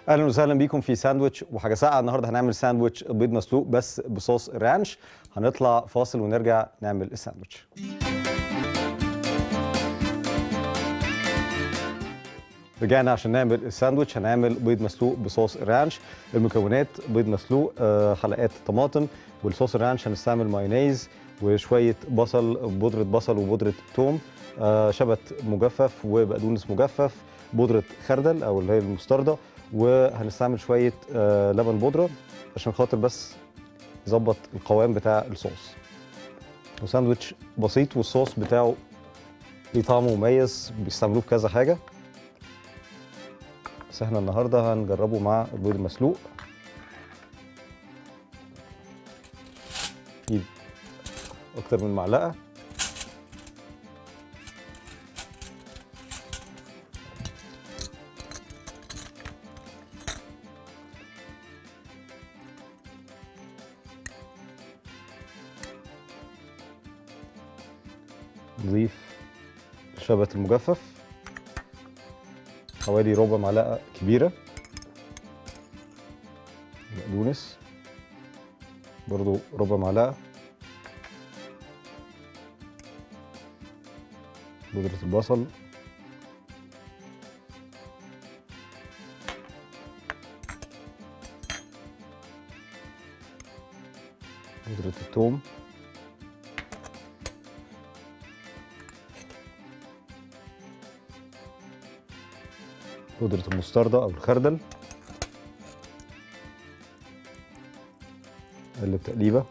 اهلا وسهلا بيكم في ساندويتش وحاجه ساقعه النهارده هنعمل ساندويتش بيض مسلوق بس بصوص الرانش هنطلع فاصل ونرجع نعمل الساندويتش رجعنا عشان نعمل الساندويتش هنعمل بيض مسلوق بصوص الرانش المكونات بيض مسلوق آه، حلقات طماطم والصوص الرانش هنستعمل مايونيز وشويه بصل بودره بصل وبودره ثوم آه، شبت مجفف وبقدونس مجفف بودره خردل او اللي هي المستردة وهنستعمل شويه آه، لبن بودره عشان خاطر بس يظبط القوام بتاع الصوص وساندويتش بسيط والصوص بتاعه ليه طعم مميز بيستعملوه في كذا حاجه بس احنا النهارده هنجربه مع البيض المسلوق نجيب اكتر من معلقه نضيف الشبت المجفف حوالي ربع معلقه كبيره بقدونس برضو ربع معلقه بودرة البصل بودرة الثوم بودرة المستردة أو الخردل قلب تقليبة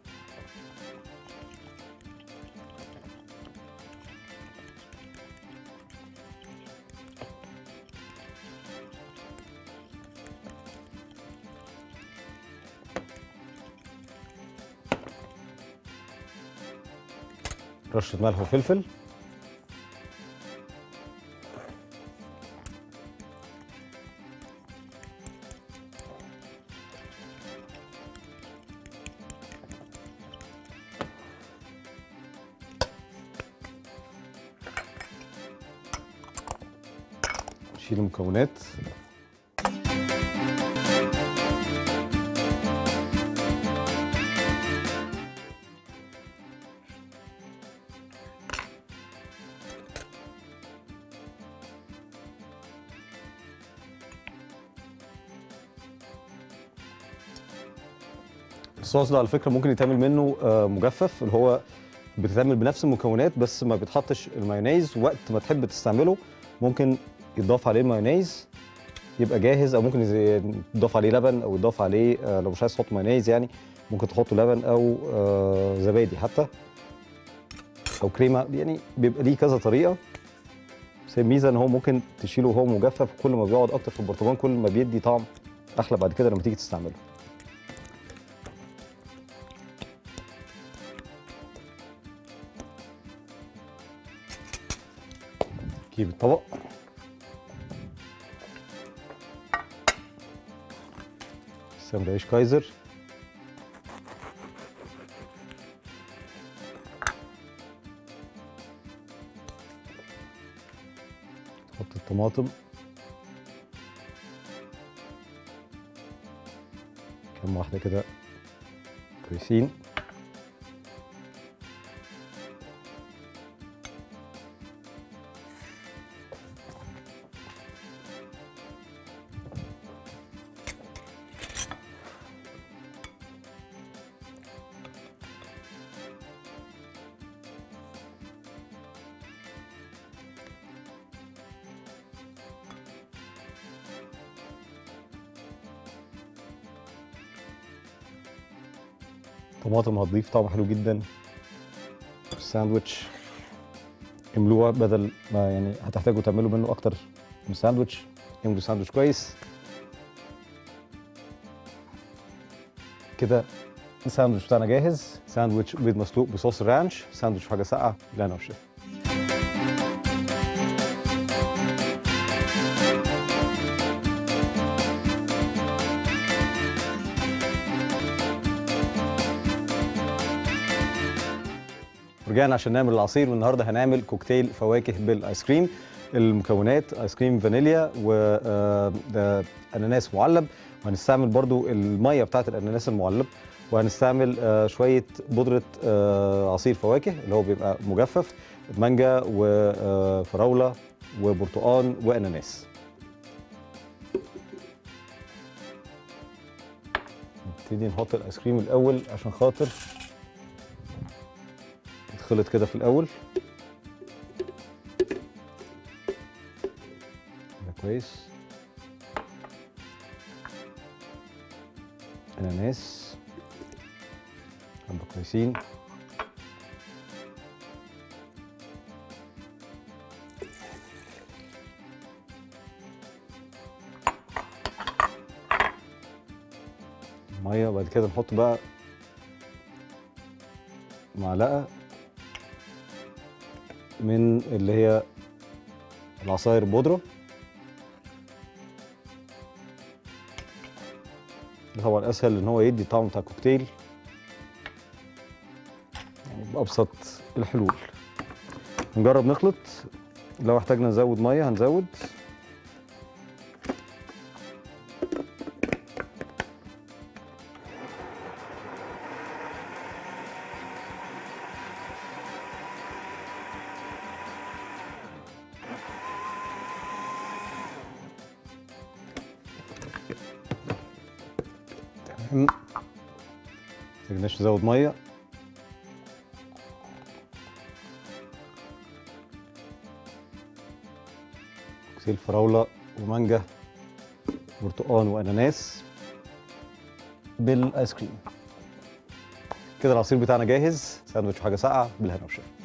رشة ملح وفلفل نشيل المكونات الصوص ده على فكره ممكن يتعمل منه آه، مجفف اللي هو بتتعمل بنفس المكونات بس ما بتحطش المايونيز وقت ما تحب تستعمله ممكن يتضاف عليه المايونيز يبقى جاهز او ممكن يز- يتضاف عليه لبن او يتضاف عليه آه، لو مش عايز تحط مايونيز يعني ممكن تحطوا لبن او آه، زبادي حتى او كريمه يعني بيبقى ليه كذا طريقه بس الميزه ان هو ممكن تشيله وهو مجفف كل ما بيقعد اكتر في البرطمان كل ما بيدي طعم احلى بعد كده لما تيجي تستعمله جيب الطبق استعمل عيش كايزر تحط الطماطم كام واحدة كده كويسين طماطم هتضيف طعم حلو جدا في الساندوتش املوها بدل ما يعني هتحتاجوا تعملوا منه اكتر من ساندوتش املوا ساندوتش كويس كده الساندوتش بتاعنا جاهز ساندوتش بيض مسلوق بصوص الرانش ساندوتش حاجه ساقعه لا انا وشيف رجعنا عشان نعمل العصير والنهارده هنعمل كوكتيل فواكه بالايس كريم المكونات ايس كريم فانيليا واناناس معلب وهنستعمل برضو الميه بتاعت الاناناس المعلب وهنستعمل آه، شويه بودره آه، عصير فواكه اللي هو بيبقى مجفف مانجا وفراوله وبرتقال واناناس نبتدي نحط الايس كريم الاول عشان خاطر يتخلط كده في الاول ده كويس اناناس حبه كويسين ميه وبعد كده نحط بقى معلقه من اللي هي العصاير بودره ده طبعا اسهل ان هو يدي طعم بتاع كوكتيل يعني بابسط الحلول نجرب نخلط لو احتاجنا نزود ميه هنزود تمام محتاجناش نزود ميه كوكتيل فراوله ومانجا برتقال واناناس بالايس كريم كده العصير بتاعنا جاهز ساندوتش وحاجه ساقعه بالهنا والشفا